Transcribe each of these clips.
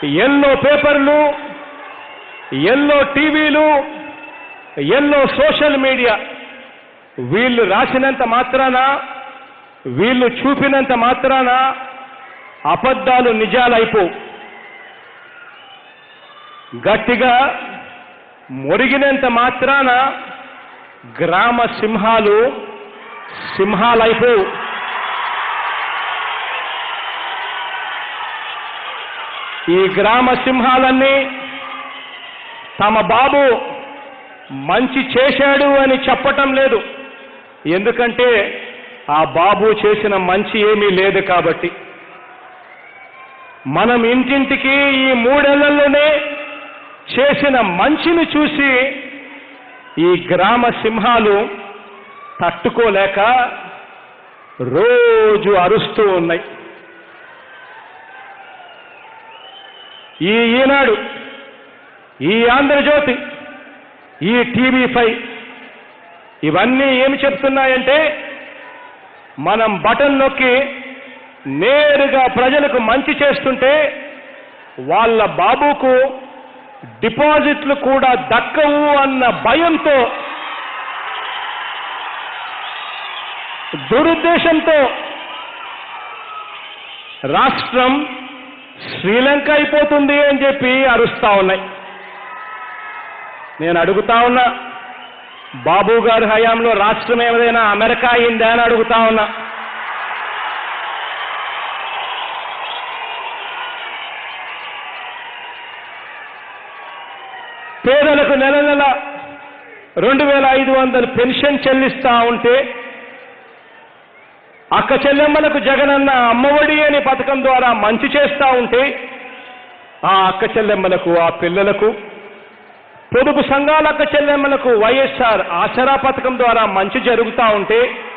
yellow పేపర్లు yellow టీవీలు yellow social media వీళ్ళు రాసినంత మాత్రాన వీళ్ళు చూపినంత మాత్రాన అబద్ధాలు నిజాలైపో గట్టిగా మురిగినంత మాత్రాన గ్రామ సింహాలు సింహాలైపోవు ఈ గ్రామ సింహాలన్నీ తమ బాబు మంచి చేశాడు అని చెప్పటం లేదు ఎందుకంటే ఆ బాబు చేసిన మంచి ఏమీ లేదు కాబట్టి మనం ఇంటింటికి ఈ మూడేళ్లలోనే చేసిన మంచిని చూసి ఈ గ్రామ సింహాలు తట్టుకోలేక రోజు అరుస్తూ ఉన్నాయి ఈ ఈనాడు ఈ ఆంధ్రజ్యోతి ఈ టీవీ ఫైవ్ ఇవన్నీ ఏమి చెప్తున్నాయంటే మనం బటన్ నొక్కి నేరుగా ప్రజలకు మంచి చేస్తుంటే వాళ్ళ బాబుకు డిపాజిట్లు కూడా దక్కవు అన్న భయంతో దురుద్దేశంతో రాష్ట్రం శ్రీలంక అయిపోతుంది అని చెప్పి అరుస్తా ఉన్నాయి నేను అడుగుతా ఉన్నా బాబు గారి హయాంలో రాష్ట్రం ఏదైనా అమెరికా అయిందా అని అడుగుతా ఉన్నా పేదలకు నెల నెల రెండు వేల ఐదు వందలు పెన్షన్ చెల్లిస్తా ఉంటే అక్క చెల్లెమ్మలకు జగనన్న అమ్మఒడి అనే పథకం ద్వారా మంచి చేస్తా ఉంటే ఆ అక్క చెల్లెమ్మలకు ఆ పిల్లలకు పొదుపు సంఘాల అక్క చెల్లెమ్మలకు వైఎస్ఆర్ ఆసరా పథకం ద్వారా మంచి జరుగుతూ ఉంటే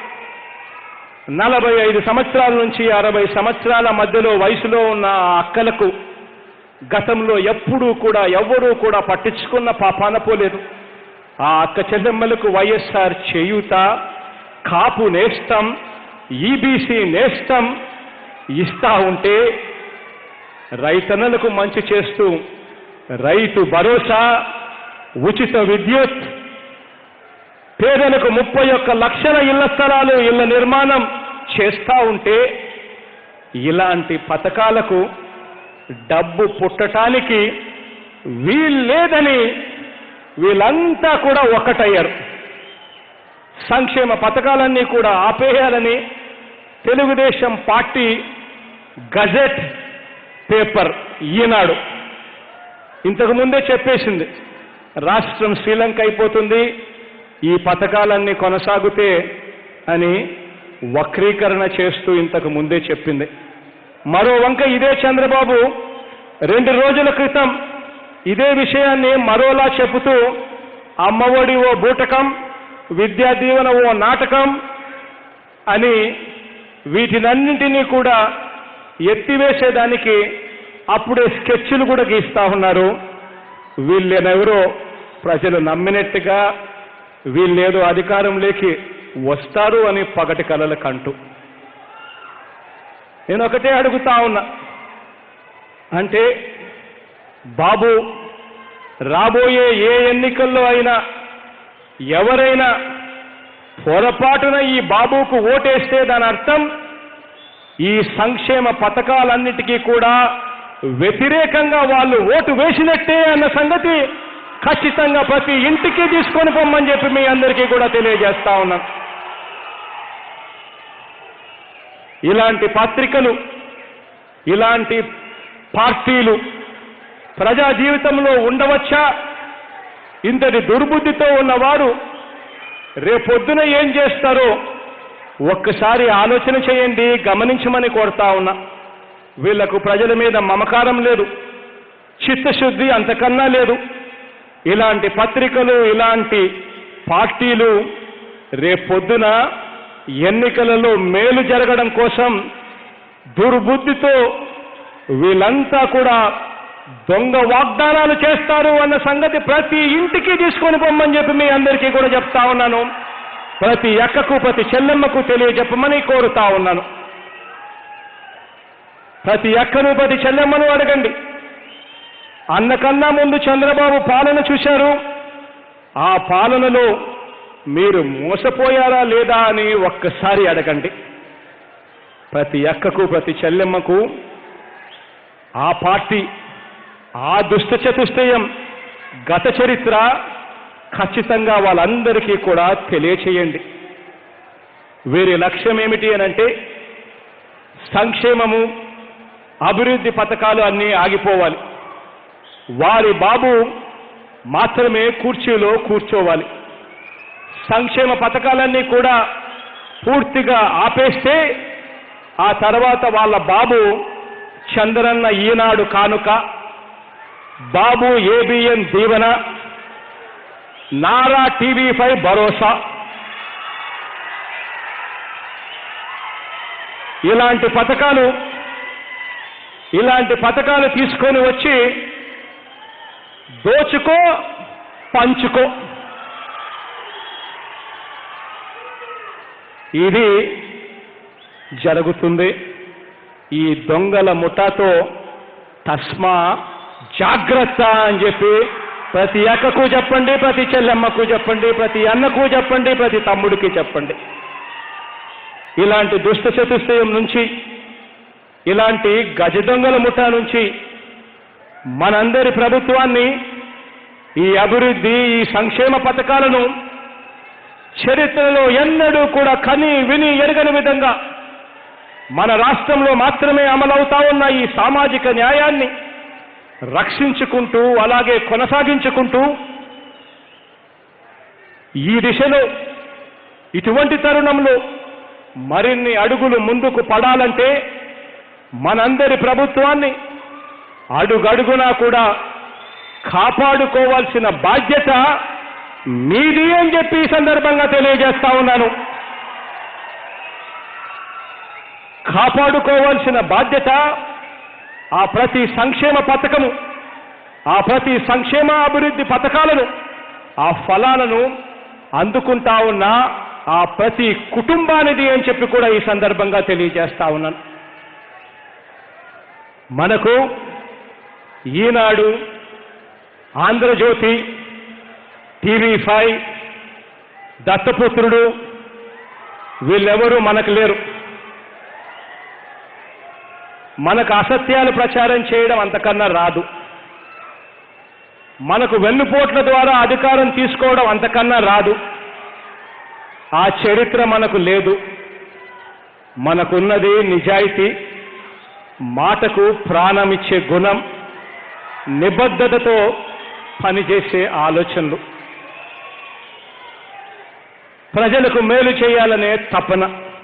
నలభై ఐదు సంవత్సరాల నుంచి అరవై సంవత్సరాల మధ్యలో వయసులో ఉన్న ఆ అక్కలకు గతంలో ఎప్పుడూ కూడా ఎవ్వరూ కూడా పట్టించుకున్న పాపాన పోలేదు ఆ అక్క చెల్లెమ్మలకు వైఎస్ఆర్ చేయూత కాపు నేస్తం ఈబీసీ నేస్తం ఇస్తా ఉంటే రైతన్నలకు మంచి చేస్తూ రైతు భరోసా ఉచిత విద్యుత్ పేదలకు ముప్పై ఒక్క లక్షల ఇళ్ల స్థలాలు ఇళ్ల నిర్మాణం చేస్తా ఉంటే ఇలాంటి పథకాలకు డబ్బు పుట్టటానికి వీల్లేదని వీళ్ళంతా కూడా ఒకటయ్యారు సంక్షేమ పథకాలన్నీ కూడా ఆపేయాలని Telugu Desam party gazette paper Eenadu ఇంతకు ముందే చెప్పేసింది రాష్ట్రం శ్రీలంక అయిపోతుంది ఈ పథకాలన్నీ కొనసాగితే అని వక్రీకరణ చేస్తూ ఇంతకు ముందే చెప్పింది మరో వంక ఇదే చంద్రబాబు రెండు రోజుల క్రితం ఇదే విషయాన్ని మరోలా చెబుతూ అమ్మఒడి ఓ బూటకం విద్యా దీవెన ఓ నాటకం అని వీటినన్నింటినీ కూడా ఎత్తివేసేదానికి అప్పుడే స్కెచ్లు కూడా గీస్తా ఉన్నారు వీళ్ళెనెవరో ప్రజలు నమ్మినట్టుగా వీళ్ళేదో అధికారంలోకి వస్తారు అని పగటి కలలు కంటూ నేను ఒకటే అడుగుతా ఉన్నా అంటే బాబు రాబోయే ఏ ఎన్నికల్లో అయినా ఎవరైనా పొరపాటున ఈ బాబుకు ఓటేస్తే దాని అర్థం ఈ సంక్షేమ పథకాలన్నిటికీ కూడా వ్యతిరేకంగా వాళ్ళు ఓటు వేసినట్టే అన్న సంగతి ఖచ్చితంగా ప్రతి ఇంటికి తీసుకొని పొమ్మని చెప్పి మీ అందరికీ కూడా తెలియజేస్తా ఉన్నాం ఇలాంటి పత్రికలు ఇలాంటి పార్టీలు ప్రజా జీవితంలో ఉండవచ్చా ఇంతటి దుర్బుద్ధితో ఉన్నవారు రేపొద్దున ఏం చేస్తారో ఒక్కసారి ఆలోచన చేయండి గమనించమని కోరుతా ఉన్నా వీళ్లకు ప్రజల మీద మమకారం లేదు చిత్తశుద్ధి అంతకన్నా లేదు ఇలాంటి పత్రికలు ఇలాంటి పార్టీలు రేపొద్దున ఎన్నికలలో మేలు జరగడం కోసం దుర్బుద్ధితో వీళ్ళంతా కూడా దొంగ వాగ్దానాలు చేస్తారు అన్న సంగతి ప్రతి ఇంటికి తీసుకొని పొమ్మని చెప్పి మీ అందరికీ కూడా చెప్తా ఉన్నాను ప్రతి ఎక్కకు ప్రతి చెల్లెమ్మకు తెలియజెప్పమని కోరుతా ఉన్నాను ప్రతి ఎక్కను ప్రతి చెల్లెమ్మను అడగండి అన్నకన్నా ముందు చంద్రబాబు పాలన చూశారు ఆ పాలనలో మీరు మోసపోయారా లేదా అని ఒక్కసారి అడగండి ప్రతి అక్కకు ప్రతి చెల్లెమ్మకు ఆ పార్టీ ఆ దుష్ట చతుష్టయం గత చరిత్ర ఖచ్చితంగా వాళ్ళందరికీ కూడా తెలియచేయండి వీరి లక్ష్యం ఏమిటి అనంటే సంక్షేమము అభివృద్ధి పథకాలు అన్నీ ఆగిపోవాలి వారి బాబు మాత్రమే కుర్చీలో కూర్చోవాలి సంక్షేమ పథకాలన్నీ కూడా పూర్తిగా ఆపేస్తే ఆ తర్వాత వాళ్ళ బాబు చంద్రన్న ఈనాడు కానుక బాబు ఏబిఎన్ దీవెన నారా టీవీ ఫైవ్ భరోసా ఇలాంటి పథకాలు ఇలాంటి పథకాలు తీసుకొని వచ్చి దోచుకో పంచుకో ఇది జరుగుతుంది ఈ దొంగల ముఠాతో తస్మా జాగ్రత్త అని చెప్పి ప్రతి అక్కకు చెప్పండి ప్రతి చెల్లెమ్మకు చెప్పండి ప్రతి అన్నకు చెప్పండి ప్రతి తమ్ముడికి చెప్పండి ఇలాంటి దుష్ట చతుష్టయం నుంచి ఇలాంటి గజ దొంగల ముఠా నుంచి మనందరి ప్రభుత్వాన్ని ఈ అభివృద్ధి ఈ సంక్షేమ పథకాలను చరిత్రలో ఎన్నడూ కూడా కని విని ఎరగని విధంగా మన రాష్ట్రంలో మాత్రమే అమలవుతా ఉన్న ఈ సామాజిక న్యాయాన్ని రక్షించుకుంటూ అలాగే కొనసాగించుకుంటూ ఈ దిశలో ఇటువంటి తరుణంలో మరిన్ని అడుగులు ముందుకు పడాలంటే మనందరి ప్రభుత్వాన్ని అడుగడుగునా కూడా కాపాడుకోవాల్సిన బాధ్యత మీది అని చెప్పి ఈ సందర్భంగా తెలియజేస్తా ఉన్నాను కాపాడుకోవాల్సిన బాధ్యత ఆ ప్రతి సంక్షేమ పథకము ఆ ప్రతి సంక్షేమ అభివృద్ధి పథకాలను ఆ ఫలాలను అందుకుంటా ఉన్న ఆ ప్రతి కుటుంబానిది అని చెప్పి కూడా ఈ సందర్భంగా తెలియజేస్తా ఉన్నాను మనకు ఈనాడు ఆంధ్రజ్యోతి టీవీ ఫైవ్ దత్తపుత్రుడు వీళ్ళెవరూ మనకు లేరు మనకు అసత్యాలు ప్రచారం చేయడం అంతకన్నా రాదు మనకు వెన్నుపోట్ల ద్వారా అధికారం తీసుకోవడం అంతకన్నా రాదు ఆ చరిత్ర మనకు లేదు మనకున్నది నిజాయితీ మాటకు ప్రాణమిచ్చే గుణం నిబద్ధతతో పనిచేసే ఆలోచనలు ప్రజలకు మేలు చేయాలనే తపన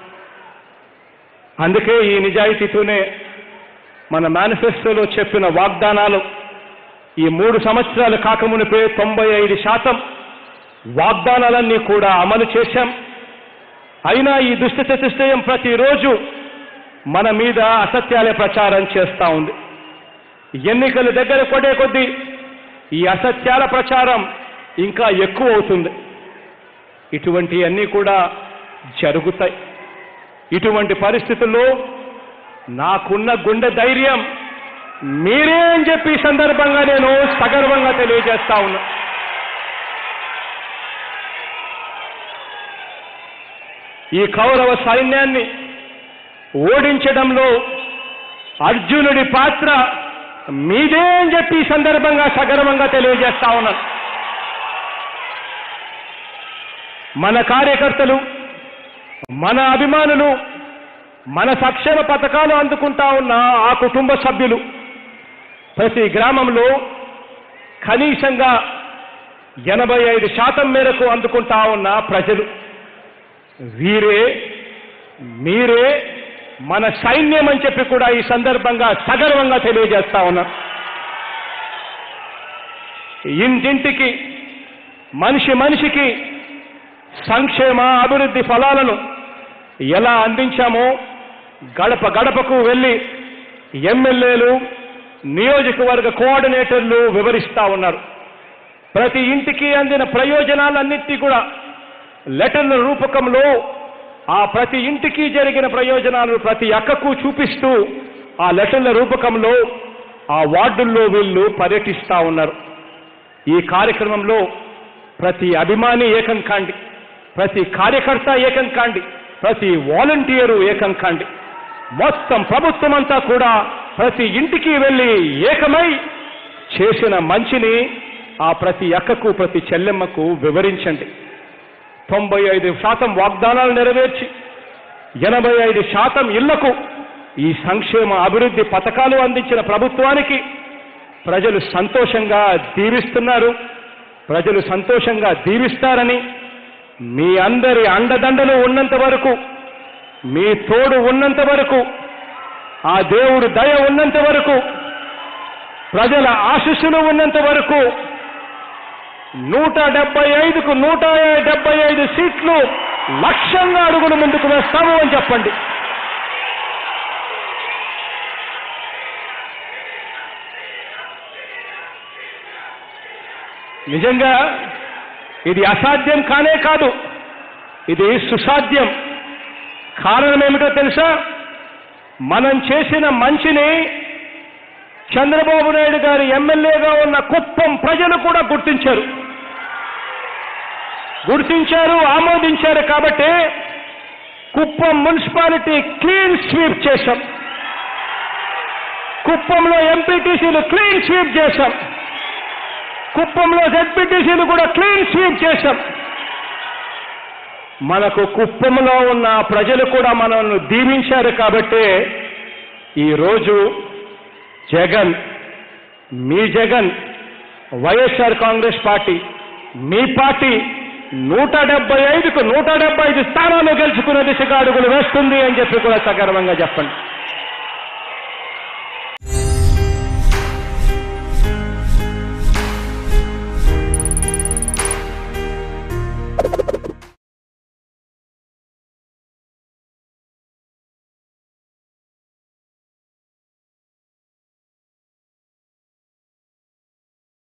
అందుకే ఈ నిజాయితీతోనే మన మేనిఫెస్టోలో చెప్పిన వాగ్దానాలు ఈ మూడు సంవత్సరాలు కాకమునిపే తొంభై ఐదు శాతం వాగ్దానాలన్నీ కూడా అమలు చేశాం అయినా ఈ దుష్ట చతుష్టయం ప్రతిరోజు మన మీద అసత్యాలే ప్రచారం చేస్తా ఉంది ఎన్నికలు దగ్గర పడే కొద్దీ ఈ అసత్యాల ప్రచారం ఇంకా ఎక్కువ అవుతుంది ఇటువంటివన్నీ కూడా జరుగుతాయి ఇటువంటి పరిస్థితుల్లో నాకున్న గుండె ధైర్యం మీరే అని చెప్పి ఈ సందర్భంగా నేను సగర్వంగా తెలియజేస్తా ఉన్నా ఈ కౌరవ సైన్యాన్ని ఓడించడంలో అర్జునుడి పాత్ర మీదే అని చెప్పి ఈ సందర్భంగా సగర్వంగా తెలియజేస్తా ఉన్నాను మన కార్యకర్తలు మన అభిమానులు మన సంక్షేమ పథకాలు అందుకుంటా ఉన్న ఆ కుటుంబ సభ్యులు ప్రతి గ్రామంలో కనీసంగా ఎనభై ఐదు శాతం మేరకు అందుకుంటా ఉన్న ప్రజలు వీరే మీరే మన సైన్యం అని చెప్పి కూడా ఈ సందర్భంగా సగర్వంగా తెలియజేస్తా ఉన్నా ఇంటింటికి మనిషి మనిషికి సంక్షేమ అభివృద్ధి ఫలాలను ఎలా అందించామో గడప గడపకు వెళ్ళి ఎమ్మెల్యేలు నియోజకవర్గ కోఆర్డినేటర్లు వివరిస్తా ఉన్నారు ప్రతి ఇంటికి అందిన ప్రయోజనాలన్నిటి కూడా లెటర్ల రూపకంలో ఆ ప్రతి ఇంటికి జరిగిన ప్రయోజనాలు ప్రతి అక్కకు చూపిస్తూ ఆ లెటర్ల రూపకంలో ఆ వార్డుల్లో వీళ్ళు పర్యటిస్తా ఉన్నారు ఈ కార్యక్రమంలో ప్రతి అభిమాని ఏకం కాండి ప్రతి కార్యకర్త ఏకం కాండి ప్రతి వాలంటీరు ఏకం కాండి మొత్తం ప్రభుత్వం అంతా కూడా ప్రతి ఇంటికి వెళ్ళి ఏకమై చేసిన మంచిని ఆ ప్రతి అక్కకు ప్రతి చెల్లెమ్మకు వివరించండి తొంభై ఐదు శాతం వాగ్దానాలు నెరవేర్చి ఎనభై ఐదు శాతం ఇళ్లకు ఈ సంక్షేమ అభివృద్ధి పథకాలు అందించిన ప్రభుత్వానికి ప్రజలు సంతోషంగా దీవిస్తున్నారు ప్రజలు సంతోషంగా దీవిస్తారని మీ అందరి అండదండలు ఉన్నంత వరకు మీ తోడు ఉన్నంత వరకు ఆ దేవుడు దయ ఉన్నంత వరకు ప్రజల ఆశీస్సులు ఉన్నంత వరకు నూట డెబ్బై ఐదుకు నూట డెబ్బై ఐదు సీట్లు లక్ష్యంగా అడుగులు ముందుకు వేస్తాము అని చెప్పండి నిజంగా ఇది అసాధ్యం కానే కాదు ఇది సుసాధ్యం కారణం ఏమిటో తెలుసా మనం చేసిన మంచిని చంద్రబాబు నాయుడు గారి ఎమ్మెల్యేగా ఉన్న కుప్పం ప్రజలు కూడా గుర్తించారు గుర్తించారు ఆమోదించారు కాబట్టి కుప్పం మున్సిపాలిటీ క్లీన్ స్వీప్ చేశాం కుప్పంలో ఎంపీటీసీలు క్లీన్ స్వీప్ చేశాం కుప్పంలో జడ్పీటీసీలు కూడా క్లీన్ స్వీప్ చేశాం మనకు కుప్పంలో ఉన్న ప్రజలు కూడా మనల్ని దీవించారు కాబట్టే ఈరోజు జగన్ మీ జగన్ వైఎస్ఆర్ కాంగ్రెస్ పార్టీ మీ పార్టీ నూట డెబ్బై ఐదుకు నూట డెబ్బై ఐదు స్థానాలు గెలుచుకునే దిశగా అడుగులు వేస్తుంది అని చెప్పి కూడా సగర్వంగా చెప్పండి